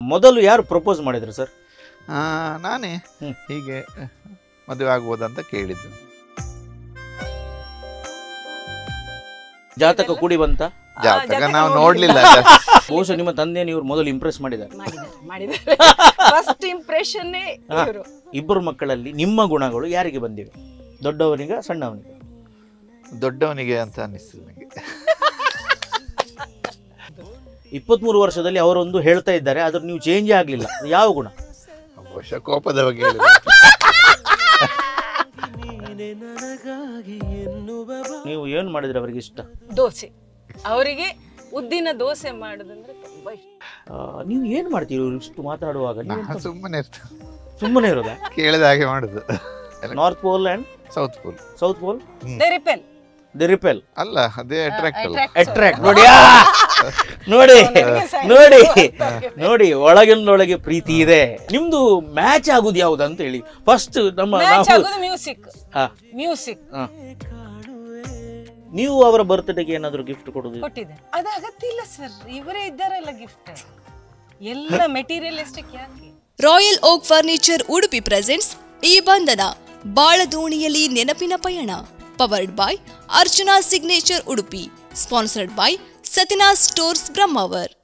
ಮೊದಲು ಯಾರು ಪ್ರಪೋಸ್ ಮಾಡಿದ್ರು ಸರ್ ಆ, ನಾನೇ ಹ್ಮ್. ಹೀಗೆ ಮದುವೆ ಆಗ್ಬೋದಂತ ಕೇಳಿದ್ದು ಜಾತಕ ಕೂಡಿ ಬಂತ ಜಾತಕ ಜಾತಕ ನಾವು ನೋಡ್ಲಿಲ್ಲ. ನೋಡ್ಲಿಲ್ಲ ಬಹುಶಃ ನಿಮ್ಮ ತಂದೆ ನೀವು ಮೊದಲು ಇಂಪ್ರೆಸ್ ಮಾಡಿದ್ದಾರೆ ಮಾಡಿದ್ದಾರೆ ಮಾಡಿದ್ದಾರೆ ಫಸ್ಟ್ ಇಂಪ್ರೆಷನ್ನೇ ಹಾ. ಇವರು ಇಬ್ಬರು ಮಕ್ಕಳಲ್ಲಿ ನಿಮ್ಮ ಗುಣಗಳು ಯಾರಿಗೆ ಬಂದಿವೆ ದೊಡ್ಡವನಿಗ ಸಣ್ಣವನಿಗೆ ದೊಡ್ಡವನಿಗೆ ಅಂತ ಅನ್ನಿಸ್ತದೆ ನನಗೆ ಇಪ್ಪತ್ಮೂರು ವರ್ಷದಲ್ಲಿ ಅವರೊಂದು ಹೇಳ್ತಾ ಇದ್ದಾರೆ ಆದ್ರೆ ನೀವು ಚೇಂಜ್ ಆಗಲಿಲ್ಲ ಯಾವ ಗುಣ ಬಹುಶಃ ಕೋಪದ ಬಗ್ಗೆ ಹೇಳಿದ್ರೆ ನೀವು ಏನು ಮಾಡಿದ್ರೆ ಅವರಿಗೆ ಇಷ್ಟ ದೋಸೆ ಅವರಿಗೆ ಉದ್ದಿನ ದೋಸೆ ಮಾಡೋದಂದ್ರೆ ತುಂಬಾ ಇಷ್ಟ ಆ, ನೀವು ಏನು ಮಾಡ್ತೀರಿ ಇವ್ರು ಇಷ್ಟು ಮಾತಾಡುವಾಗ ನೀವು ನಾನು ಸುಮ್ಮನೆ ಇರ್ತೇನೆ ಸುಮ್ಮನೆ ಇರೋದ ಕೇಳಿದ ಹಾಗೆ ಮಾಡುದು north pole and south pole south pole they repel the repel ಅಲ್ಲ ಅದೇ ಅಟ್ರಾಕ್ಟ್ ಅಲ್ಲ ಅಟ್ರಾಕ್ಟ್ ನೋಡಿ ಆ! ನೋಡಿ ನೋಡಿ ನೋಡಿ ಒಳಗಿನೊಳಗೆ ಪ್ರೀತಿ ಇದೆ ನಿಮ್ದು ಮ್ಯಾಚ್ ಆಗುದು ಯಾವ್ದು ಅಂತ ಹೇಳಿ ಫಸ್ಟ್ ನಮ್ಮ ಮ್ಯಾಚ್ ನಾವು ಆಗೋದು ಮ್ಯೂಸಿಕ್ ಹಾ, ಮ್ಯೂಸಿಕ್ ಹಾ. ನೀವು ಅವರ ಬರ್ತ್ಡೇಗೆ ಏನಾದ್ರು ಗಿಫ್ಟ್ ಕೊಡುದು ಕೊಟ್ಟಿದ್ದಾರೆ ಅದು ಅಗತ್ಯ ಇಲ್ಲ ಸರ್ ಇವರೇ ಇದ್ದಾರಲ್ಲ ಗಿಫ್ಟ್ ಎಲ್ಲ ಮೆಟೀರಿಯಲಿಸ್ಟಿಕ್ ಯಾಕೆ royal oak furniture Udupi presents ಈ ಬಂಧನ ಬಾಳದೋಣಿಯಲ್ಲಿ ನೆನಪಿನ ಪಯಣ powered by Archana signature Udupi sponsored by Satina stores Brahmavar